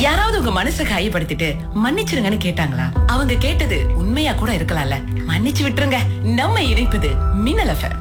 யாராவது உங்க மனசை காயப்படுத்திட்டு மன்னிச்சிருங்கன்னு கேட்டாங்களா அவங்க கேட்டது உண்மையா கூட இருக்கலாம்ல மன்னிச்சு விட்டுருங்க நம்ம இணைப்பது மின்னல் எஃப்எம்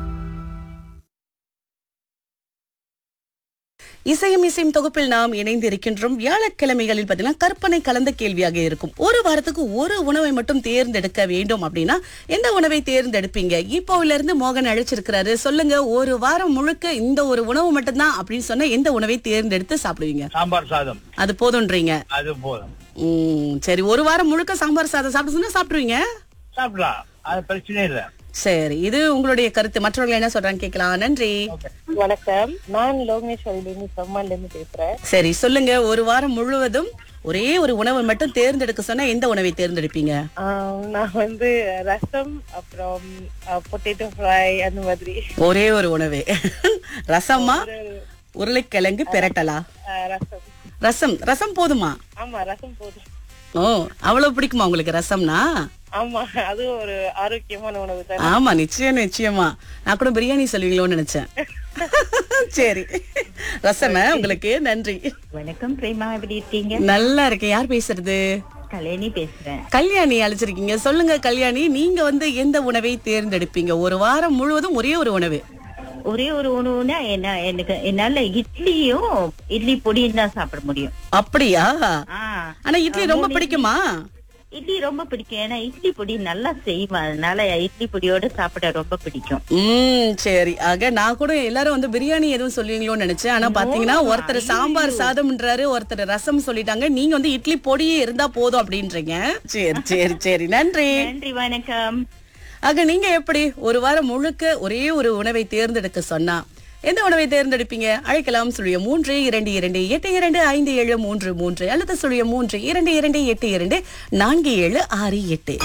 இசையும் இசையும் தொகுப்பில் நாம் இணைந்து இருக்கின்றோம் வியாழக்கிழமைகளில் பார்த்தீங்கன்னா கற்பனை கலந்த கேள்வியாக இருக்கும் ஒரு வாரத்துக்கு ஒரு உணவை மட்டும் தேர்ந்தெடுக்க வேண்டும் அப்படின்னா எந்த உணவை தேர்ந்தெடுப்பீங்க இப்போல இருந்து மோகன் அழைச்சிருக்கிறாரு சொல்லுங்க ஒரு வாரம் முழுக்க இந்த ஒரு உணவு மட்டும்தான் அப்படின்னு சொன்னா எந்த உணவை தேர்ந்தெடுத்து சாப்பிடுவீங்க சாம்பார் சாதம் அது போதுன்றீங்க அது போதும் உம் சரி ஒரு வாரம் முழுக்க சாம்பார் சாதம் சாப்பிட்டு சொன்னா சாப்பிடுவீங்க சாப்பிடலாம் அது பிரச்சனை இல்ல சரி இது உங்களுடைய கருத்து மற்றவர்கள் என்ன சொல்றாங்க கேட்கலாம் நன்றி வணக்கம் நான் லோகேஸ்வரிலிருந்து செம்மல்ல இருந்து பேசுறேன் சரி சொல்லுங்க ஒரு வாரம் முழுவதும் ஒரே ஒரு உணவை மட்டும் தேர்ந்தெடுக்க சொன்னா எந்த உணவை தேர்ந்தெடுப்பீங்க ஆஹ் நான் வந்து ரசம் அப்புறம் பொட்டேட்டோ ஃப்ரை அந்த மாதிரி ஒரே ஒரு உணவே ரசமா உருளைக்கிழங்கு பெரட்டலா ஆஹ் ரசம் ரசம் ரசம் போதுமா ஆமா ரசம் போதும் ஓ அவ்வளவு பிடிக்குமா உங்களுக்கு ரசம்னா ஆமா அது ஒரு ஆரோக்கியமான உணவு தான் ஆமா நிச்சயம் நிச்சயமா நான் கூட பிரியாணி சொல்லுவீங்களோன்னு நினைச்சேன் சரி ரசம உங்களுக்கு நன்றி வணக்கம் பிரேமா எப்படி இருக்கீங்க நல்லா இருக்கேன் யார் பேசுறது கல்யாணி பேசுறேன் கல்யாணி அழைச்சிருக்கீங்க சொல்லுங்க கல்யாணி நீங்க வந்து எந்த உணவை தேர்ந்தெடுப்பீங்க ஒரு வாரம் முழுவதும் ஒரே ஒரு உணவு ஒரே ஒரு உணவுனா என்ன எனக்கு என்னால இட்லியும் இட்லி பொடியும் தான் சாப்பிட முடியும் அப்படியா ஆ, ஆனா இட்லி ரொம்ப பிடிக்குமா இட்லி ரொம்ப பிடிக்கும் ஏன்னா இட்லி பொடி நல்லா செய்வேன் அதனால இட்லி பொடியோட சாப்பிட ரொம்ப பிடிக்கும் ம் சரி ஆக நான் கூட எல்லாரும் வந்து பிரியாணி எதுவும் சொல்லுவீங்களோன்னு நினைச்சேன் ஆனா பாத்தீங்கன்னா ஒருத்தர் சாம்பார் சாதம்ன்றாரு ஒருத்தர் ரசம் சொல்லிட்டாங்க நீங்க வந்து இட்லி பொடியே இருந்தா போதும் அப்படின்றீங்க சரி சரி சரி நன்றி நன்றி வணக்கம் ஆக நீங்க எப்படி ஒரு வாரம் முழுக்க ஒரே ஒரு உணவை தேர்ந்தெடுக்க சொன்னா எந்த உணவை தேர்ந்தெடுப்பீங்க அழைக்கலாம் சொல்லிய மூன்று இரண்டு இரண்டு எட்டு இரண்டு ஐந்து ஏழு மூன்று மூன்று அல்லது சொல்லிய மூன்று இரண்டு இரண்டு எட்டு இரண்டு நான்கு ஏழு ஆறு எட்டு